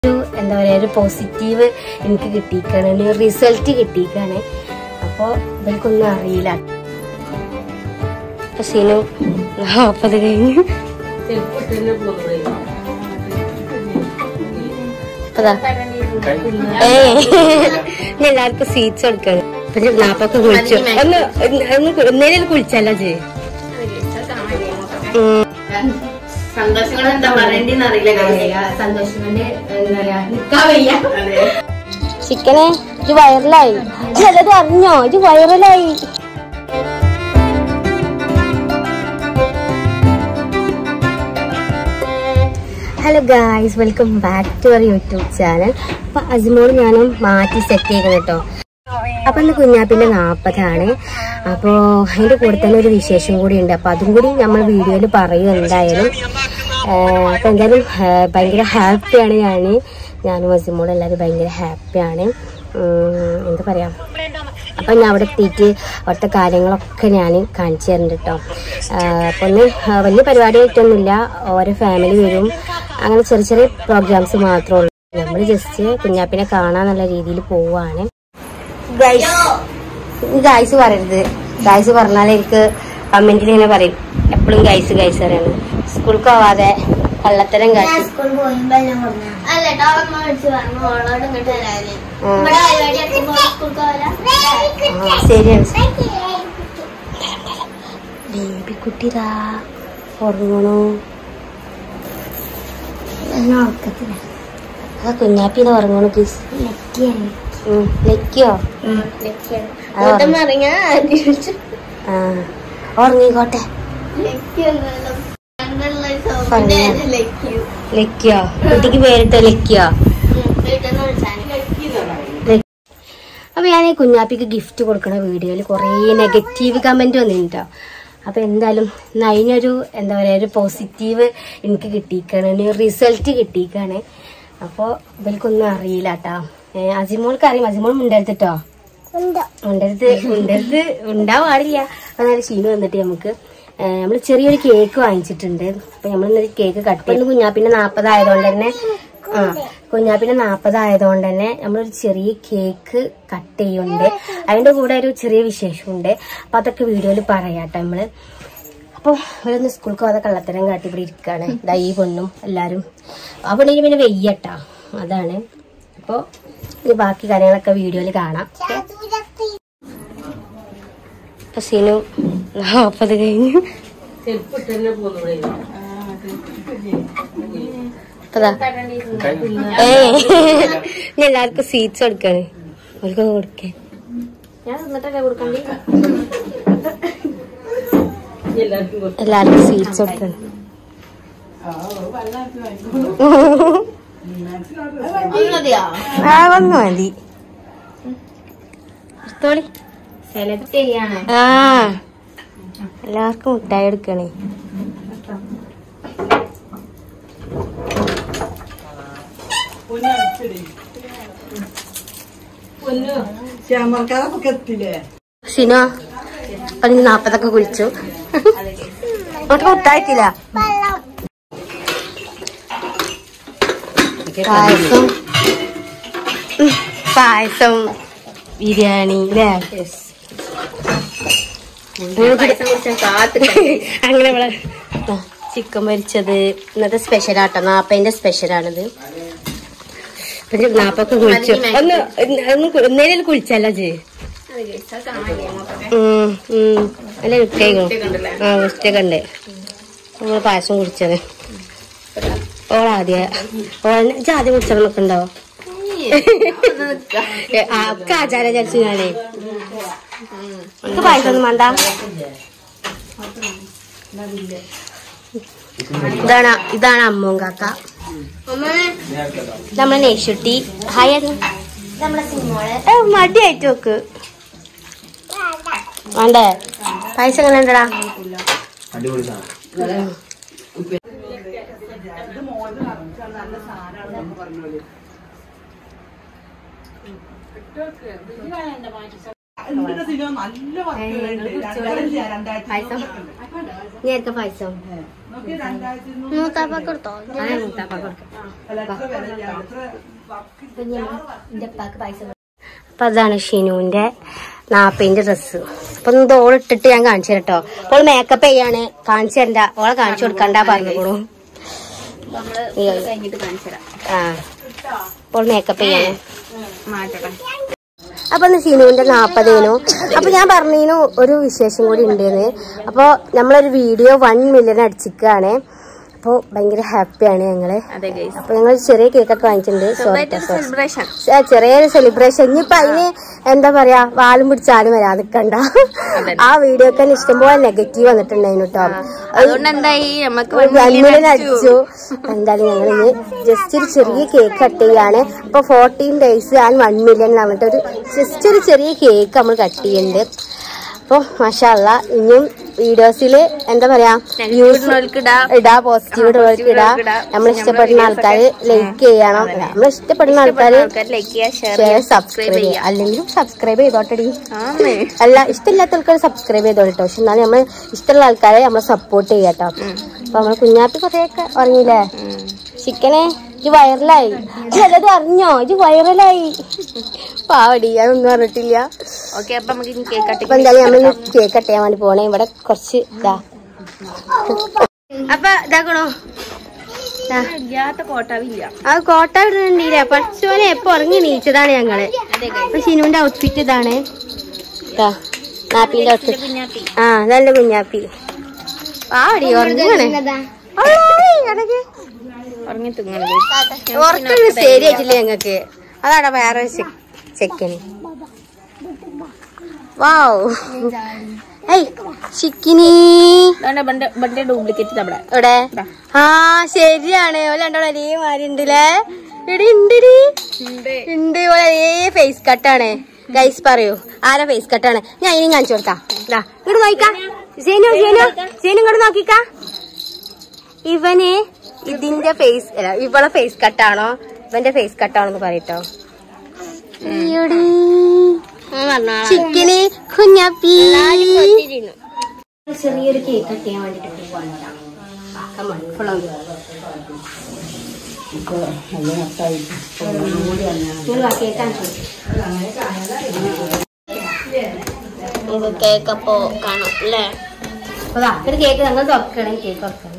ഒരു എന്താ പറയാ ഒരു പോസിറ്റീവ് എനിക്ക് കിട്ടിയിരിക്കാണ് ഒരു റിസൾട്ട് കിട്ടിയിരിക്കാണ് അപ്പോ ഇവർക്കൊന്നും അറിയില്ല സീനു നാപ്പത് കഴിഞ്ഞു അതാ ഏ ഞാൻ എല്ലാവർക്കും സ്വീറ്റ്സ് കൊടുക്കാണ് അപ്പൊ നാപ്പൊക്കെ കുളിച്ചു ഒന്ന് ഒന്ന് ഒന്നേലും കുളിച്ചല്ല ജെ സന്തോഷങ്ങൾ എന്താ പറയണ്ടെന്ന് അറിയില്ല സന്തോഷം കൊണ്ട് എന്താ പറയാ നിക്കാൻ വയ്യ അതെ ചിക്കനെ ഇത് വൈറലായി ചിലത് അറിഞ്ഞോ ഇത് വൈറലായി hello guys welcome back to our YouTube channel അപ്പൊ അജ്മോൾ ഞാനും മാറ്റി സെറ്റ് ചെയ്യണം കേട്ടോ അപ്പൊ ഇന്ന് കുഞ്ഞാപ്പിന്റെ നാപ്പതാണ് അപ്പോ അതിന്റെ കൂടെ തന്നെ ഒരു വിശേഷം കൂടി ഉണ്ട് അപ്പൊ അതും കൂടി നമ്മൾ വീഡിയോയിൽ പറയും എന്തായാലും ആഹ് അപ്പൊ എന്തായാലും ആഹ് ഭയങ്കര ഹാപ്പിയാണ് ഞാൻ ഞാനും അസിമോളും എല്ലാവരും ഭയങ്കര ഹാപ്പിയാണ് ഉം, എന്താ പറയാ അപ്പം ഞാൻ അവിടെ എത്തിയിട്ട് അവിടുത്തെ കാര്യങ്ങളൊക്കെ ഞാൻ കാണിച്ചു തരുന്നുണ്ട് കേട്ടോ അപ്പം ഒന്ന് ആ, വലിയ പരിപാടിയായിട്ടൊന്നുമില്ല ഓരോ ഫാമിലി വരും അങ്ങനെ ചെറിയ ചെറിയ പ്രോഗ്രാംസ് മാത്രമേ ഉള്ളൂ നമ്മൾ ജസ്റ്റ് കുഞ്ഞാപ്പിനെ കാണാന്നുള്ള രീതിയിൽ പോവാണ് ഗൈസ് പറയരുത് ഗൈസ് പറഞ്ഞാൽ എനിക്ക് കമന്റിൽ ഇങ്ങനെ പറയും എപ്പോഴും ഗൈസ് ഗൈസ് പറയണം സ്കൂൾക്ക് പോവാതെ കള്ളത്തരം കാട്ടി അല്ല ടോപ്പ് മേടിച്ച് പറഞ്ഞു ഓളോട് ഇങ്ങോട്ട് വരാന് ആ. ഇവിടെ പരിപാടി എത്തുമ്പോ സ്കൂൾക്ക് പോരാ ആ, ശരിയാണ് ബേബി കുട്ടിരാ ഉറങ്ങണോ ആ കുഞ്ഞാപ്പിന്ന് ഉറങ്ങണു കിസ് ലെക്കിയോ കൂട്ടം പറഞ്ഞാ ആ ഉറങ്ങിക്കോട്ടെ പറഞ്ഞോ. ലെക്കിയോ കുട്ടിക്ക് പേരിട്ടോ ലെക്കിയോ അപ്പൊ ഞാൻ ഈ കുഞ്ഞാപ്പിക്ക് ഗിഫ്റ്റ് കൊടുക്കുന്ന വീഡിയോയിൽ കുറേ നെഗറ്റീവ് കമന്റ് വന്നിട്ടോ അപ്പൊ എന്തായാലും ഇന്ന് അതിനൊരു എന്താ പറയാ ഒരു പോസിറ്റീവ് എനിക്ക് കിട്ടിയിരിക്കാണ് ഒരു റിസൾട്ട് കിട്ടിയിരിക്കാണ് അപ്പോൾ ഇവർക്കൊന്നും അറിയില്ല കേട്ടോ അജിമോൾക്ക് അറിയാം അജിമോൾ മുണ്ടെടുത്തിട്ടോ മുണ്ടരുത് മുണ്ടരുത് ഉണ്ടാവാൻ പാടില്ല അപ്പൊ നേരെ ഷീന് വന്നിട്ട് നമുക്ക് നമ്മൾ ചെറിയൊരു കേക്ക് വാങ്ങിച്ചിട്ടുണ്ട് അപ്പൊ നമ്മൾ ഇന്നൊരു കേക്ക് കട്ട് ചെയ്യുന്നു കുഞ്ഞാപ്പിന്റെ നാപ്പതായതുകൊണ്ട് തന്നെ ആ കുഞ്ഞാപ്പിന്റെ നാപ്പതായതുകൊണ്ട് തന്നെ നമ്മളൊരു ചെറിയ കേക്ക് കട്ട് ചെയ്യുന്നുണ്ട് അതിന്റെ കൂടെ ഒരു ചെറിയ വിശേഷമുണ്ട് അപ്പൊ അതൊക്കെ വീഡിയോയിൽ പറയാട്ടോ നമ്മള് അപ്പോൾ അവരൊന്ന് സ്കൂൾക്ക് പോകാതെ കള്ളത്തരം കാട്ടി ഇവിടെ ഇരിക്കാണ് ദാ ഈ പെണ്ണും എല്ലാരും ആ പെണ്ണിന് പിന്നെ വെയ്യട്ടാ അതാണ് അപ്പോൾ ഈ ബാക്കി കാര്യങ്ങളൊക്കെ വീഡിയോയിൽ കാണാം അപ്പൊ സീനു നാപ്പത് കഴിഞ്ഞു അപ്പതാ ഏ ഞാൻ എല്ലാവർക്കും സ്വീറ്റ്സ് കൊടുക്കാണ് അവർക്ക് കൊടുക്കേ ഞാൻ എന്നിട്ടല്ലേ കൊടുക്കണ്ടി എല്ലാവർക്കും സ്വീറ്റ്സ് കൊടുക്കാണ് മതിയോ ആ വന്നു മതി എടുത്തോളി സെലക്ട് ചെയ്യാണ് ആ എല്ലാവർക്കും മുട്ടായി എടുക്കണേ ശ്യാമർക്കാരൊക്കെ എത്തില്ലേ സിനോ പതിന് നാപ്പതൊക്കെ കുളിച്ചു നമുക്ക് മുട്ടായിട്ടില്ല പായസം ഉം, പായസം ബിരിയാണി അല്ലേ അങ്ങനെ ഇവിടെ ചിക്കൻ പൊരിച്ചത് ഇന്നത്തെ സ്പെഷ്യൽ ആട്ടോ നാപ്പതിന്റെ സ്പെഷ്യലാണിത് പിന്നെ നാപ്പൊക്കെ കുളിച്ചു ഒന്ന് ഒന്ന് ഒന്നേലും കുളിച്ചല്ല ജി ഉം, ഉം. അല്ല വിട്ടേക്കും ആ വിട്ടൊക്കെ ഉണ്ട് നമ്മള് പായസം കുടിച്ചത് ഓളാദ്യ ഓളെ ആദ്യം കുടിച്ചതെന്നൊക്കെ ഉണ്ടോ ഒക്കെ ആചാരം വിചാരിച്ചു ഞാനേ എനിക്ക് പായസം ഒന്നും വേണ്ട ഇതാണ് ഇതാണ് അമ്മവും കാക്ക നമ്മളെ നെയ്ഷുട്ടി ഹായ് അത് നമ്മുടെ സിനിമോള് ഏ, മടിയായിട്ട് നോക്ക് വേണ്ടേ പായസം എങ്ങനെ ഉണ്ടടാ എന്തിന്റെ സിനിമ നല്ല വർക്കുകളുണ്ട് രണ്ടായിരത്തി രണ്ടായിരത്തി പായസം നേരത്തെ പായസം നോക്കി രണ്ടായിരത്തി മൂത്താപ്പൊക്കെ എടുത്തോ ആ മുത്താപ്പ കൊടുക്കാം അല്ല എത്ര വിലയിലാണ് എത്ര വർക്ക് അപ്പൊ അതാണ് ഷിനുവിന്റെ നാപ്പിന്റെ ഡ്രസ്സ് അപ്പൊ ഇത് ഓൾ ഇട്ടിട്ട് ഞാൻ കാണിച്ചു തരട്ടോ അപ്പോൾ മേക്കപ്പ് ചെയ്യാണ് കാണിച്ചു തരണ്ട ഓളെ കാണിച്ചു കൊടുക്കണ്ട പറഞ്ഞോളൂ നമ്മള് കഴിഞ്ഞിട്ട് കാണിച്ചു തരാം ആ അപ്പോൾ മേക്കപ്പ് ചെയ്യാണ് മാറ്റട്ടെ അപ്പൊ ഇന്ന് ഷിനുവിന്റെ നാപ്പതേനു അപ്പൊ ഞാൻ പറഞ്ഞീനു ഒരു വിശേഷം കൂടി ഉണ്ടെന്ന് അപ്പൊ നമ്മളൊരു വീഡിയോ വൺ മില്യൺ അടിച്ചിക്കാണ് അപ്പൊ ഭയങ്കര ഹാപ്പിയാണ് ഞങ്ങള് അതെ ഗൈസ് അപ്പൊ ഞങ്ങൾ ചെറിയ കേക്കൊക്കെ വാങ്ങിച്ചിട്ടുണ്ട് സോറി സെലിബ്രേഷൻ ആ, ചെറിയൊരു സെലിബ്രേഷൻ ഇനിയിപ്പൊ അതിന് എന്താ പറയാ വാലും പിടിച്ചാലും വരാൻ നിക്കണ്ട ആ വീഡിയോ ഒക്കെ ഇഷ്ടംപോലെ നെഗറ്റീവ് വന്നിട്ടുണ്ടായിരുന്നു കേട്ടോ അതുകൊണ്ട് എന്തായി നമുക്ക് വൺമിലിയൻ അടിച്ചു എന്തായാലും ഞങ്ങൾ ഇനി ജസ്റ്റ് ഒരു ചെറിയ കേക്ക് കട്ട് ചെയ്യാണ് അപ്പൊ fourteen days and one million പറഞ്ഞിട്ട് ഒരു ജസ്റ്റ് ഒരു ചെറിയ കേക്ക് നമ്മൾ കട്ട് ചെയ്യുന്നുണ്ട് അപ്പൊ മഷാല്ല ഇനിയും വീഡിയോസിൽ എന്താ പറയാ വ്യൂസ് ഇടാ പോസിറ്റീവ് ഇടുന്നവർക്ക് ഇടാ നമ്മൾ ഇഷ്ടപ്പെടുന്ന ആൾക്കാര് ലൈക്ക് ചെയ്യണം നമ്മൾ ഇഷ്ടപ്പെടുന്ന ആൾക്കാര് ലൈക്ക് ചെയ്യുക ഷെയർ ഷെയർ സബ്സ്ക്രൈബ് ചെയ്യുക അല്ലെങ്കിലും സബ്സ്ക്രൈബ് ചെയ്തോട്ടടി അല്ല ഇഷ്ടമില്ലാത്ത ആൾക്കാർ സബ്സ്ക്രൈബ് ചെയ്തോളൂ കേട്ടോ പക്ഷെ എന്നാലും നമ്മൾ ഇഷ്ടമുള്ള ആൾക്കാരെ നമ്മൾ സപ്പോർട്ട് ചെയ്യാട്ടോ അപ്പൊ നമ്മൾ കുഞ്ഞാപ്പി കുറെയൊക്കെ ഉറങ്ങിയില്ലേ ചിക്കനെ ഇത് വൈറലായി ചിലത് അറിഞ്ഞോ ഇത് വൈറലായി പാവടി അതൊന്നും അറിഞ്ഞിട്ടില്ല ഓക്കെ അപ്പൊ നമുക്ക് ഇനി കേക്ക് കട്ടി അപ്പൊ എന്തായാലും നമ്മൾ കേക്ക് കട്ട് ചെയ്യാൻ വേണ്ടി പോണേ ഇവിടെ കുറച്ച് ഇതാ അപ്പൊ ഇതാക്കണോ ദാ. ഇല്ലാത്ത കോട്ടാവില്ല ആ കോട്ട ഇടുന്നുണ്ടില്ല പഠിച്ചോനെ എപ്പൊ ഉറങ്ങി നീച്ചതാണ് ഞങ്ങള് അപ്പൊ ഷിനുവിന്റെ ഔട്ട്ഫിറ്റ് ഇതാണ് ദാ, നാപ്പിന്റെ ഔട്ട്ഫിറ്റ് കുഞ്ഞാപ്പി ആ നല്ല കുഞ്ഞാപ്പി ആടി ഉറങ്ങാണ് ഉറങ്ങി തിങ്ങണത് ഉറക്കൊന്നും ശരിയായിട്ടില്ല ഞങ്ങക്ക് അതാണ് വേറെ ചെക്കന് വാവ് ഏയ് ചിക്കിനി അതുകൊണ്ട് ബണ്ട് ബണ്ട് ഡ്യൂപ്ലിക്കേറ്റ് നമ്മുടെ ഇവിടെ ആ ശരിയാണ് ഓല രണ്ടോളം ഒരേ മാതിരി ഉണ്ടല്ലേ ഇടി ഉണ്ടടി ഉണ്ട് ഓല ഒരേ ഫേസ് കട്ടാണ് ഗൈസ് പറയൂ ആരാ ഫേസ് കട്ടാണ് ഞാൻ ഇനി കാണിച്ചു കൊടുത്താ ഇതാ ഇങ്ങോട്ട് നോക്കിക്കാ സേനു സേനു സേനു ഇങ്ങോട്ട് നോക്കിക്കാ ഇവന് ഇതിന്റെ ഫേസ് അല്ല ഇവളെ ഫേസ് കട്ടാണോ ഇവന്റെ ഫേസ് കട്ടാണോ എന്ന് പറയട്ടോ ചിക്കന് കുഞ്ഞാപ്പി ചെറിയൊരു കേക്ക് കട്ട് ചെയ്യാൻ വേണ്ടിട്ട് കേക്ക് അപ്പോ കാണും അല്ലേ ഒരു കേക്ക് ഞങ്ങൾ തുറക്കണം കേക്ക് തുറക്കണം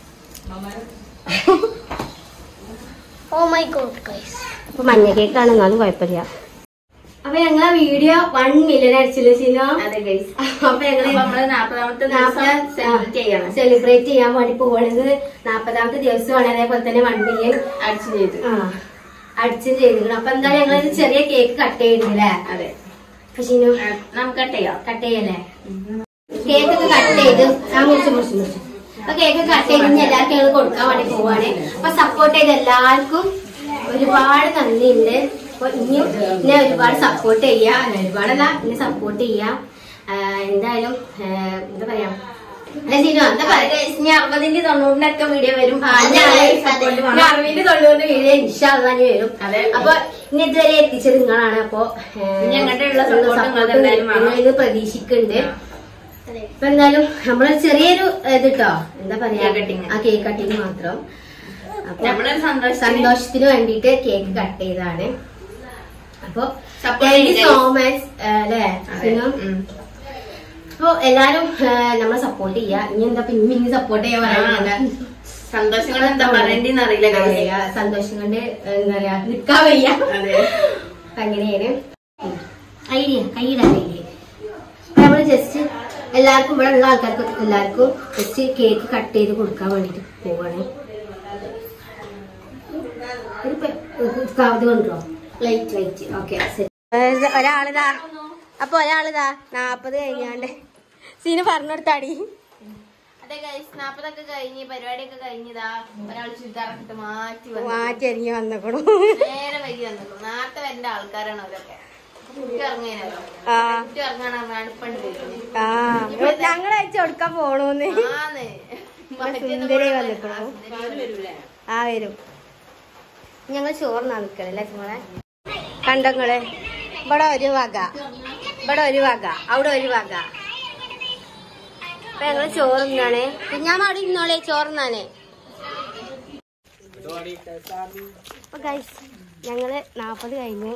ഓ മൈ ഗോഡ് ഗൈസ് അപ്പൊ മഞ്ഞ കേക്കാണ് എന്നാലും കുഴപ്പമില്ല അപ്പൊ ഞങ്ങളെ വീഡിയോ വൺ മില്യൺ അടിച്ചില്ലേ സിനോ അതെ ഗൈസ് അപ്പൊ ഞങ്ങള് നമ്മള് നാപ്പതാമത്തെ ദിവസം സെലിബ്രേറ്റ് ചെയ്യണം സെലിബ്രേറ്റ് ചെയ്യാൻ വേണ്ടി പോകണത് നാപ്പതാമത്തെ ദിവസമാണ് അതേപോലെ തന്നെ വൺ മില്യൺ അടിച്ചു ചെയ്തു ആ അടിച്ചും ചെയ്തിരിക്കണം അപ്പൊ എന്തായാലും ഞങ്ങൾ ചെറിയ കേക്ക് കട്ട് ചെയ്തില്ലേ അതെ അപ്പൊ ഷിനു ആ, നമുക്ക് കട്ട് ചെയ്യാം കട്ട് ചെയ്യല്ലേ കേക്ക് ഒക്കെ കട്ട് ചെയ്ത് ആ മുറിച്ച് മുറിച്ച് മുറിച്ച് അപ്പൊ കേക്ക് കട്ട് ചെയ്ത് ഇനി എല്ലാവർക്കും ഞങ്ങൾ കൊടുക്കാൻ വേണ്ടി പോവാണ് അപ്പൊ സപ്പോർട്ട് ചെയ്ത എല്ലാവർക്കും ഒരുപാട് നന്ദിയുണ്ട് അപ്പൊ ഇനിയും എന്നെ ഒരുപാട് സപ്പോർട്ട് ചെയ്യാ അല്ല ഒരുപാടല്ല എന്നെ സപ്പോർട്ട് ചെയ്യാ ആ, എന്തായാലും ആ, എന്താ പറയാ അല്ല സീനു എന്താ പറയാ ഇനി അറുപതിന്റെ തൊണ്ണൂറിന്റെ ഒക്കെ വീഡിയോ വരും സപ്പോർട്ട് വേണം അറുപതിന്റെ തൊണ്ണൂറിന്റെ വീഡിയോ ഇൻഷാല്ലാ ഇനി വരും അതെ. അപ്പൊ ഇനി ഇതുവരെ എത്തിച്ചത് നിങ്ങളാണ് അപ്പൊ ഇനി ഞങ്ങളുടെയുള്ള support നിങ്ങൾക്ക് എന്തായാലും വേണം. ഇത് പ്രതീക്ഷിക്കുന്നുണ്ട് അപ്പൊ എന്തായാലും നമ്മള് ചെറിയൊരു ഇത് ട്ടോ എന്താ പറയാ Cake cutting. ആ കേക്ക് കട്ടിങ് മാത്രം അപ്പൊ നമ്മളൊരു സന്തോഷം സന്തോഷത്തിന് വേണ്ടിയിട്ട് കേക്ക് കട്ട് ചെയ്തതാണ് അപ്പൊ Support താങ്ക് യു ചെയ്തേ. സോ മച്ച് അല്ലേ സിനു? അപ്പൊ എല്ലാരും ആ, നമ്മളെ സപ്പോർട്ട് ചെയ്യാ ഇനി എന്താ പിന്നെ ഇനി സപ്പോർട്ട് ചെയ്യാൻ പറയാനുണ്ട് സന്തോഷങ്ങൾ എന്താ പറയണ്ടെന്ന് അറിയില്ല guys. അറിയില്ല. സന്തോഷം കൊണ്ട് എന്താ പറയാ നിക്കാൻ വയ്യ അതെ അപ്പൊ അങ്ങനെയാണ് ഐഡിയ കൈയിടാൻ ഐഡിയ നമ്മള് ജസ്റ്റ് എല്ലാവർക്കും ഇവിടെ ഉള്ള ആൾക്കാർക്ക് എല്ലാവർക്കും ജസ്റ്റ് കേക്ക് കട്ട് ചെയ്ത് കൊടുക്കാൻ വേണ്ടിട്ട് പോവാണ് ഒരു പെ- ഇത് ഇത് കൊണ്ടോ ലൈറ്റ് ലൈറ്റ് ഓക്കെ ഒരാളിതാ അപ്പൊ ഒരാളിതാ നാപ്പത് കഴിഞ്ഞാണ്ട് സീന് പറഞ്ഞെടുത്താടി അതെ ഗൈസ് നാപ്പതൊക്കെ കഴിഞ്ഞ് പരിപാടിയൊക്കെ കഴിഞ്ഞതാ ഒരാൾ ചുരിദാറൊക്കെ മാറ്റി വന്നു മാറ്റി അരിഞ്ഞ് വന്നേക്കണു നേരെ വൈകി വന്നു നേരത്തെ വരേണ്ട ആൾക്കാരാണ് അവരൊക്കെ കുട്ടി ഇറങ്ങിയാലോ ആ കുട്ടി ഇറങ്ങാനാണ് അടുപ്പണ്ട് വരുന്നത് ആ ഞങ്ങൾ അയച്ചു കൊടുക്കാൻ പോണോന്ന് ആന്ന് സുന്ദരി വന്നിക്കണു വരൂലേ ആ വരും ഞങ്ങൾ ചോറിനാ നിക്കണല്ലേ മോളെ കണ്ടങ്ങള് ഇവിടെ ഒരു വക ഇവിടെ ഒരു വക അവിടെ ഒരു വക അപ്പൊ ഞങ്ങള് ചോറുന്നാണ് കുഞ്ഞാമ്മ അവിടെ ഇന്നോളെ ചോറുന്നാണ് അപ്പൊ ഗൈസ് ഞങ്ങള് നാപ്പത് കഴിഞ്ഞു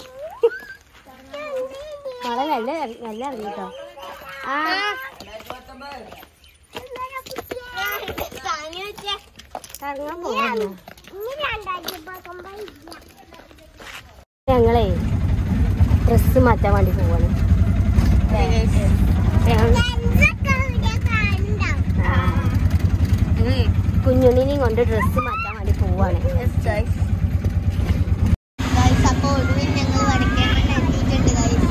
മഴ നല്ല ഇറ- നല്ല ഇറങ്ങി കേട്ടോ ആ ഇറങ്ങാൻ പോകുന്നു ഞങ്ങളെ ഡ്രസ് മാറ്റാൻ വേണ്ടി പോവാണ് കുഞ്ഞുണ്ണിനെയും കൊണ്ട് ഡ്രസ് മാറ്റാൻ വേണ്ടി പോവാണ് ഗൈസ് അപ്പൊ ഒടുവിൽ ഞങ്ങൾ വടക്കേമണ്ണ എത്തിയിട്ടുണ്ട് ഗൈസ്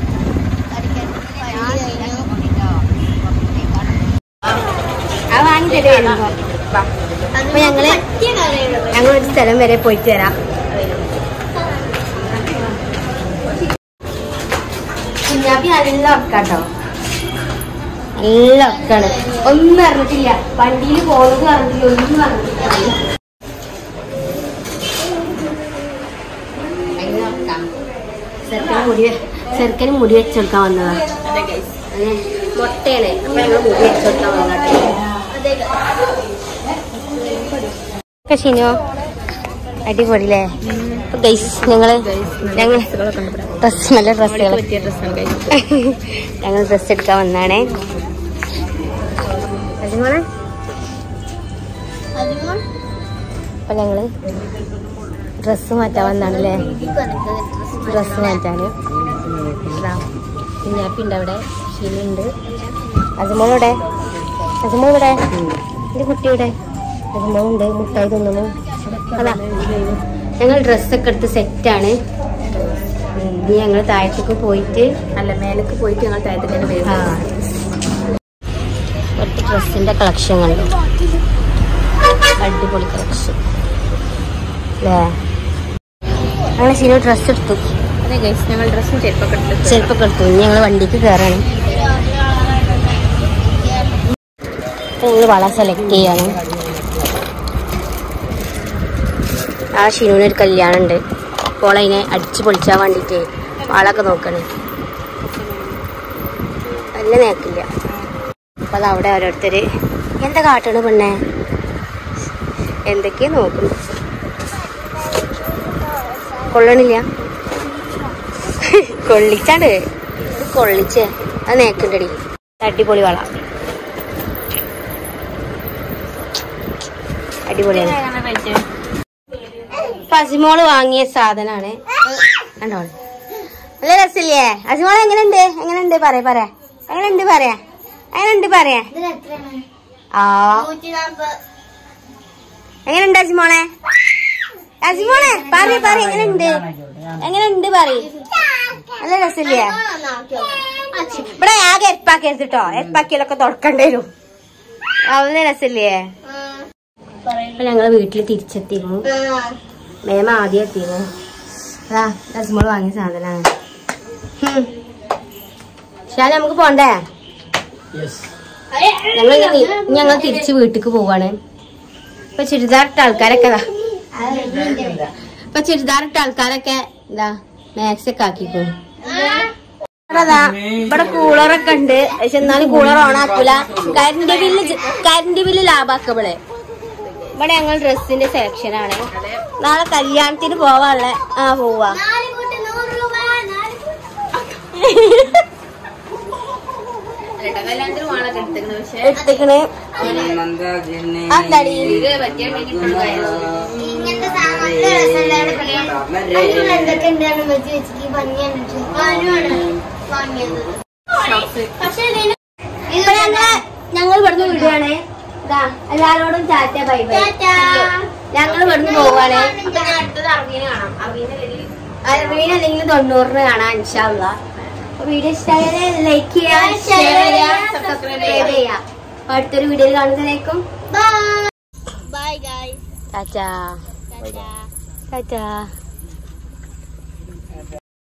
അത് വാങ്ങി തരുവായിരുന്നു അപ്പൊ ഞങ്ങള് ഞങ്ങളൊരു സ്ഥലം വരെ പോയിട്ട് വരാം കുഞ്ഞാപ്പി നല്ല ഉറക്കാട്ടോ നല്ല ഉറക്കാണ് ഒന്നും അറിഞ്ഞിട്ടില്ല വണ്ടിയിൽ പോകുന്നത് അറിഞ്ഞിട്ടില്ല ഒന്നും അറിഞ്ഞിട്ടില്ല ഭയങ്കര ഉറക്കാ. ചെറുക്കന് മുടി ചെറുക്കന് മുടി വെച്ചെടുക്കാൻ വന്നതാ അതെ ഗൈസ് അതെ മുട്ടയാണ് അപ്പൊ ഞങ്ങൾ മുടി വെച്ചെടുക്കാൻ വന്നോട്ടെ ഷിനോ അടിപൊളില്ലേ അപ്പൊ ഗൈസ് ഞങ്ങള് ഞങ്ങൾ ഡ്രസ് നല്ല ഡ്രസ്സുകൾ പറ്റിയ ഡ്രസ്സാണ് ഗൈസ് ഞങ്ങൾ ഡ്രസ് എടുക്കാൻ വന്നാണേ അതുപോലെ അപ്പൊ ഞങ്ങള് ഡ്രസ് മാറ്റാൻ വന്നാണല്ലേ ഡ്രസ് മാറ്റാന് ഇതാ, കുഞ്ഞാപ്പി ഉണ്ട് അവിടെ ഷീലുണ്ട് അജുമോളിവിടെ അജുമോളിവിടെ എന്റെ കുട്ടിയുടെ അജുമോളുണ്ട് മുട്ടായി തിന്നുന്നു അതാ ഞങ്ങൾ ഡ്രസ്സൊക്കെ എടുത്ത് സെറ്റാണ് ഇനി ഞങ്ങൾ താഴത്തേക്ക് പോയിട്ട് അല്ല മേലേക്ക് പോയിട്ട് ഞങ്ങൾ താഴത്തേക്ക് തന്നെ ആ. വരും കുറച്ച് ഡ്രസ്സിന്റെ കളക്ഷൻ കണ്ടു അടിപൊളി കളക്ഷൻ അല്ലേ ഞങ്ങൾ ശരി ഡ്രസ്സ് എടുത്തു അതെ ഗൈസ് ഞങ്ങൾ ഡ്രസ്സും ചെരുപ്പൊക്കെ എടുത്ത് ചെരുപ്പൊക്കെ എടുത്തു ഇനി ഞങ്ങൾ വണ്ടിക്ക് കയറാണ് ഞങ്ങൾ വള സെലക്ട് ചെയ്യാണ് ആ ഷിനുവിന് ഒരു കല്യാണം ഉണ്ട് അപ്പോൾ അതിനെ അടിച്ച് പൊളിച്ചാൻ വേണ്ടിയിട്ട് വളൊക്കെ നോക്കണേ നല്ല നേക്കില്ല അപ്പൊ അത് അവിടെ ഓരോരുത്തര് എന്താ കാട്ടണ് പെണ്ണെ എന്തൊക്കെയാ നോക്കുന്നു കൊള്ളണില്ല കൊള്ളിച്ചാണ്ട് ഇത് കൊള്ളിച്ചേ അത് നേക്കുണ്ടടി അടിപൊളി വള അടിപൊളിയാണ് പസിമോള് വാങ്ങിയ സാധനാണ് കണ്ടോ നല്ല രസമില്ലേ അസിമോള് എങ്ങനെയുണ്ട് എങ്ങനെയുണ്ട് പറയാ പറയാ എങ്ങനെയുണ്ട് പറയാ എങ്ങനെയുണ്ട് പറയാ ഇതിന് എത്രയാണ് ആ നൂറ്റി നാൽപ്പത് എങ്ങനെയുണ്ട് അസിമോളെ അസിമോളെ പറ പറ എങ്ങനെയുണ്ട് എങ്ങനെയുണ്ട് പറ നല്ല രസമില്ലേ ഇവിടെ ആകെ എപ്പാക്കരുത് കേട്ടോ എപ്പാക്കിയാലൊക്കെ തുറക്കേണ്ടി വരും അവന് രസമില്ലേ അപ്പൊ ഞങ്ങള് വീട്ടിൽ തിരിച്ചെത്തിയിരുന്നു മേമ ആദ്യം എത്തിയിരുന്നു അതാ രസമോള് വാങ്ങിയ സാധനമാണ് ഷാ നമുക്ക് പോണ്ടേ ഞങ്ങൾ ഇനി- ഇനി ഞങ്ങൾ തിരിച്ച് വീട്ടിക്ക് പോവാണ് ഇപ്പൊ ചുരിദാറിട്ട ആൾക്കാരൊക്കെ ദാ. ഇപ്പൊ ചുരിദാറിട്ട ആൾക്കാരൊക്കെ എന്താ മാക്സ് ഒക്കെ ആക്കിക്കോ ഇവിടെ കൂളറൊക്കെ ഉണ്ട് പക്ഷെ എന്നാലും കൂളർ ഓൺ ആക്കൂല കറന്റ് ബില്ല് ജ- കറന്റ് ബില്ല് ലാഭാക്കവിടെ ഇവിടെ ഞങ്ങൾ ഡ്രസ്സിന്റെ സെലക്ഷൻ ആണ് നാളെ കല്യാണത്തിന് പോവാനുള്ള ആ പോവാ നാല് കൂട്ടി നൂറ് രൂപ നാല് കല്യാണത്തിന് വാളൊക്കെ എടുത്തേക്കണ് പക്ഷെ എടുത്തേക്കണ് അതാടി ഇത് പറ്റിയാൻ വേണ്ടി ഇങ്ങനത്തെ സാധനം നല്ല രസമുണ്ടായിരുന്നു അതിനുള്ള എന്തൊക്കെ ഉണ്ടായിരുന്നു വെച്ച് വെച്ചിട്ട് ഭംഗി കണ്ടിട്ട് അനുവാണ് വാങ്ങിയത് പക്ഷെ ഇതിന് ഇപ്പൊ ഞങ്ങള് ഞങ്ങൾ ഇവിടുന്ന് വിടുവാണ് ഇതാ എല്ലാരോടും ടാറ്റ ബൈ ബൈ ടാറ്റാ. ഞങ്ങൾ ഇവിടുന്ന് പോവാണ് അപ്പൊ ഞാൻ അടുത്തത് അറബീനെ കാണാം അറബീനെ അല്ലെങ്കിൽ അരവീന് അല്ലെങ്കിൽ തൊണ്ണൂറിന് കാണാം ഇൻഷാല്ല വീഡിയോ ഇഷ്ടമായാലേ ലൈക്ക് ചെയ്യാ Share ഷെയർ ചെയ്യാ ചെയ്യാ, സബ്സ്ക്രൈബ് ചെയ്യാ അപ്പൊ അടുത്തൊരു വീഡിയോയിൽ കാണുന്നതിനേക്കും bye bye guys tata tata Tata